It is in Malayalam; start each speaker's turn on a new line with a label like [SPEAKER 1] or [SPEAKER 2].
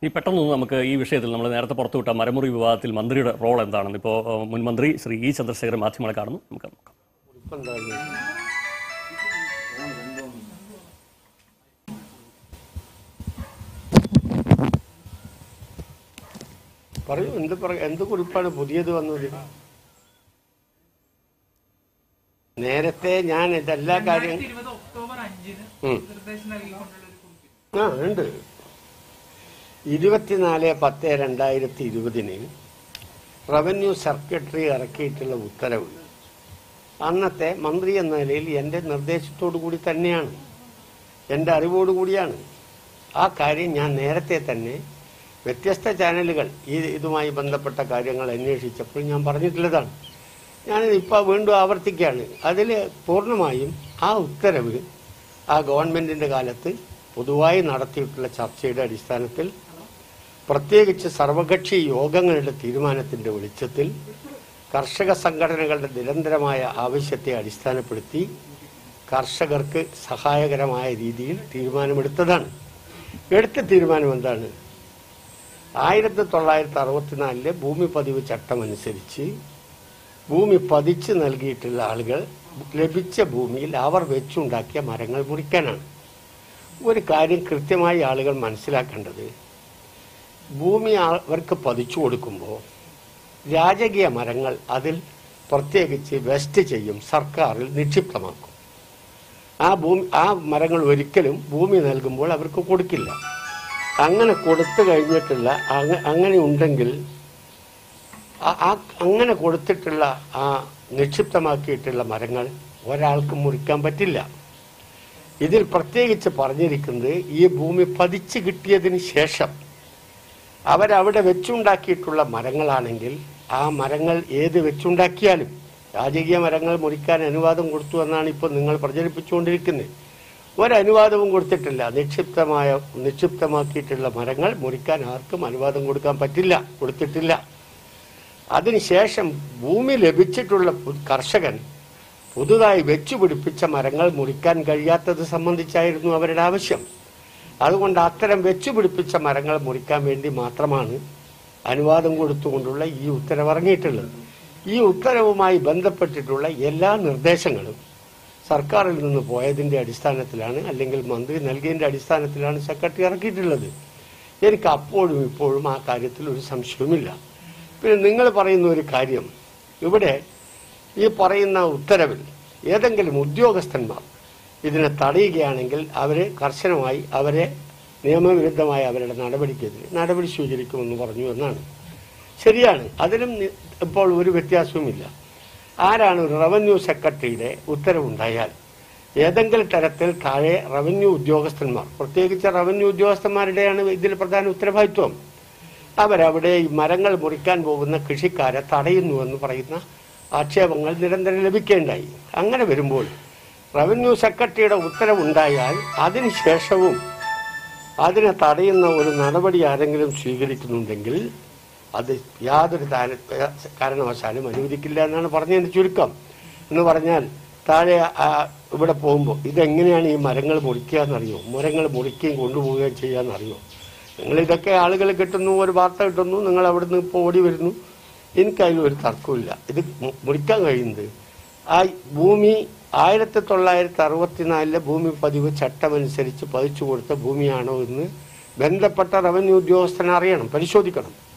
[SPEAKER 1] ഈ പെട്ടെന്നൊന്ന് നമുക്ക് ഈ വിഷയത്തിൽ നമ്മൾ നേരത്തെ പുറത്തുവിട്ട മരമുറി വിവാദത്തിൽ മന്ത്രിയുടെ റോൾ എന്താണെന്ന് ഇപ്പോൾ ഏഹ്, മുൻ മന്ത്രി ശ്രീ ഇ ചന്ദ്രശേഖരൻ മാധ്യമങ്ങളെ കാണുന്നു നമുക്ക് നോക്കാം
[SPEAKER 2] ഇപ്പം എന്താ പറയൂ എന്ത് പറ എന്ത് കുറിപ്പാണ് പുതിയത് വന്നത് നേരത്തെ ഞാൻ ഇതെല്ലാ കാര്യം
[SPEAKER 3] ഇരുപത് ഒക്ടോബർ അഞ്ചിന്
[SPEAKER 2] ഉം.
[SPEAKER 3] നിർദ്ദേശം നൽകിക്കൊണ്ടുള്ള ഒരു കുറിപ്പ്
[SPEAKER 2] ആ ഉണ്ട് ഇരുപത്തിനാല് പത്ത് രണ്ടായിരത്തി ഇരുപതിന് റവന്യൂ സെക്രട്ടറി ഇറക്കിയിട്ടുള്ള ഉത്തരവ് അന്നത്തെ മന്ത്രി എന്ന നിലയിൽ എൻ്റെ നിർദ്ദേശത്തോടു കൂടി തന്നെയാണ് എൻ്റെ അറിവോടുകൂടിയാണ് ആ കാര്യം ഞാൻ നേരത്തെ തന്നെ വ്യത്യസ്ത ചാനലുകൾ ഈ ഇതുമായി ബന്ധപ്പെട്ട കാര്യങ്ങൾ അന്വേഷിച്ചപ്പോൾ ഞാൻ പറഞ്ഞിട്ടുള്ളതാണ് ഞാൻ ഇപ്പോൾ വീണ്ടും ആവർത്തിക്കുകയാണ് അതിൽ പൂർണ്ണമായും ആ ഉത്തരവ് ആ ഗവൺമെന്റിന്റെ കാലത്ത് പൊതുവായി നടത്തിയിട്ടുള്ള ചർച്ചയുടെ അടിസ്ഥാനത്തിൽ പ്രത്യേകിച്ച് സർവകക്ഷി യോഗങ്ങളുടെ തീരുമാനത്തിന്റെ വെളിച്ചത്തിൽ കർഷക സംഘടനകളുടെ നിരന്തരമായ ആവശ്യത്തെ അടിസ്ഥാനപ്പെടുത്തി കർഷകർക്ക് സഹായകരമായ രീതിയിൽ തീരുമാനമെടുത്തതാണ് എടുത്ത തീരുമാനം എന്താണ് ആയിരത്തി തൊള്ളായിരത്തി അറുപത്തിനാലിലെ ഭൂമി പതിവ് ചട്ടമനുസരിച്ച് ഭൂമി പതിച്ച് നൽകിയിട്ടുള്ള ആളുകൾ ലഭിച്ച ഭൂമിയിൽ അവർ വെച്ചുണ്ടാക്കിയ മരങ്ങൾ മുറിക്കാനാണ് ഒരു കാര്യം കൃത്യമായി ആളുകൾ മനസ്സിലാക്കേണ്ടത് ഭൂമി ആ- അവർക്ക് പതിച്ചു കൊടുക്കുമ്പോൾ രാജകീയ മരങ്ങൾ അതിൽ പ്രത്യേകിച്ച് വെസ്റ്റ് ചെയ്യും സർക്കാരിൽ നിക്ഷിപ്തമാക്കും ആ ഭൂമി ആ മരങ്ങൾ ഒരിക്കലും ഭൂമി നൽകുമ്പോൾ അവർക്ക് കൊടുക്കില്ല അങ്ങനെ കൊടുത്തു കഴിഞ്ഞിട്ടുള്ള അങ്ങ- അങ്ങനെ ഉണ്ടെങ്കിൽ ആ- ആ അങ്ങനെ കൊടുത്തിട്ടുള്ള ആ നിക്ഷിപ്തമാക്കിയിട്ടുള്ള മരങ്ങൾ ഒരാൾക്കും മുറിക്കാൻ പറ്റില്ല ഇതിൽ പ്രത്യേകിച്ച് പറഞ്ഞിരിക്കുന്നത് ഈ ഭൂമി പതിച്ചു കിട്ടിയതിന് ശേഷം അവരവിടെ വെച്ചുണ്ടാക്കിയിട്ടുള്ള മരങ്ങളാണെങ്കിൽ ആ മരങ്ങൾ ഏത് വെച്ചുണ്ടാക്കിയാലും രാജകീയ മരങ്ങൾ മുറിക്കാൻ അനുവാദം കൊടുത്തു എന്നാണ് ഇപ്പോൾ നിങ്ങൾ പ്രചരിപ്പിച്ചുകൊണ്ടിരിക്കുന്നത് ഒരനുവാദവും കൊടുത്തിട്ടില്ല നിക്ഷിപ്തമായ നിക്ഷിപ്തമാക്കിയിട്ടുള്ള മരങ്ങൾ മുറിക്കാൻ ആർക്കും അനുവാദം കൊടുക്കാൻ പറ്റില്ല കൊടുത്തിട്ടില്ല അതിനുശേഷം ഭൂമി ലഭിച്ചിട്ടുള്ള പു- കർഷകൻ പുതുതായി വെച്ചുപിടിപ്പിച്ച മരങ്ങൾ മുറിക്കാൻ കഴിയാത്തത് സംബന്ധിച്ചായിരുന്നു അവരുടെ ആവശ്യം അതുകൊണ്ട് അത്തരം വെച്ചുപിടിപ്പിച്ച മരങ്ങൾ മുറിക്കാൻ വേണ്ടി മാത്രമാണ് അനുവാദം കൊടുത്തുകൊണ്ടുള്ള ഈ ഉത്തരവ് ഇറങ്ങിയിട്ടുള്ളത് ഈ ഉത്തരവുമായി ബന്ധപ്പെട്ടിട്ടുള്ള എല്ലാ നിർദ്ദേശങ്ങളും സർക്കാരിൽ നിന്ന് പോയതിന്റെ അടിസ്ഥാനത്തിലാണ് അല്ലെങ്കിൽ മന്ത്രി നൽകിയതിന്റെ അടിസ്ഥാനത്തിലാണ് സെക്രട്ടറി ഇറക്കിയിട്ടുള്ളത് എനിക്ക് അപ്പോഴും ഇപ്പോഴും ആ കാര്യത്തിൽ ഒരു സംശയവുമില്ല പിന്നെ നിങ്ങൾ പറയുന്ന ഒരു കാര്യം ഇവിടെ ഈ പറയുന്ന ഉത്തരവിൽ ഏതെങ്കിലും ഉദ്യോഗസ്ഥന്മാർ ഇതിനെ തടയുകയാണെങ്കിൽ അവരെ കർശനമായി അവരെ നിയമവിരുദ്ധമായ അവരുടെ നടപടിക്കെതിരെ നടപടി സ്വീകരിക്കുമെന്ന് പറഞ്ഞു എന്നാണ് ശരിയാണ് അതിലും നി- ഇപ്പോൾ ഒരു വ്യത്യാസവുമില്ല ആരാണ് ഒരു റവന്യൂ സെക്രട്ടറിയുടെ ഉത്തരവുണ്ടായാൽ ഏതെങ്കിലും തരത്തിൽ താഴെ റവന്യൂ ഉദ്യോഗസ്ഥന്മാർ പ്രത്യേകിച്ച് റവന്യൂ ഉദ്യോഗസ്ഥന്മാരുടെയാണ് ഇതിൽ പ്രധാന ഉത്തരവാദിത്വം അവരവിടെ ഈ മരങ്ങൾ മുറിക്കാൻ പോകുന്ന കൃഷിക്കാരെ തടയുന്നുവെന്ന് പറയുന്ന ആക്ഷേപങ്ങൾ നിരന്തരം ലഭിക്കേണ്ടായി അങ്ങനെ വരുമ്പോൾ റവന്യൂ സെക്രട്ടറിയുടെ ഉത്തരവുണ്ടായാൽ അതിനുശേഷവും അതിനെ തടയുന്ന ഒരു നടപടി ആരെങ്കിലും സ്വീകരിക്കുന്നുണ്ടെങ്കിൽ അത് യാതൊരു താര- കാരണവശാലും അനുവദിക്കില്ല എന്നാണ് പറഞ്ഞതിന്റെ ചുരുക്കം എന്ന് പറഞ്ഞാൽ താഴെ ആ, ഇവിടെ പോകുമ്പോൾ ഇതെങ്ങനെയാണ് ഈ മരങ്ങൾ മുറിക്കുക എന്നറിയോ മരങ്ങൾ മുറിക്കുകയും കൊണ്ടുപോവുകയും ചെയ്യാന്നറിയോ നിങ്ങൾ ഇതൊക്കെ ആളുകൾ കിട്ടുന്നു ഒരു വാർത്ത കിട്ടുന്നു നിങ്ങൾ അവിടുന്ന് ഇപ്പോൾ ഓടി വരുന്നു എനിക്കതിൽ ഒരു തർക്കമില്ല ഇത് മു- മുറിക്കാൻ കഴിയുന്നത് ആ ഭൂമി ആയിരത്തി തൊള്ളായിരത്തി അറുപത്തിനാലിലെ ഭൂമി പതിവ് ചട്ടമനുസരിച്ച് പതിച്ചു കൊടുത്ത ഭൂമിയാണോ എന്ന് ബന്ധപ്പെട്ട റവന്യൂ ഉദ്യോഗസ്ഥനെ അറിയണം പരിശോധിക്കണം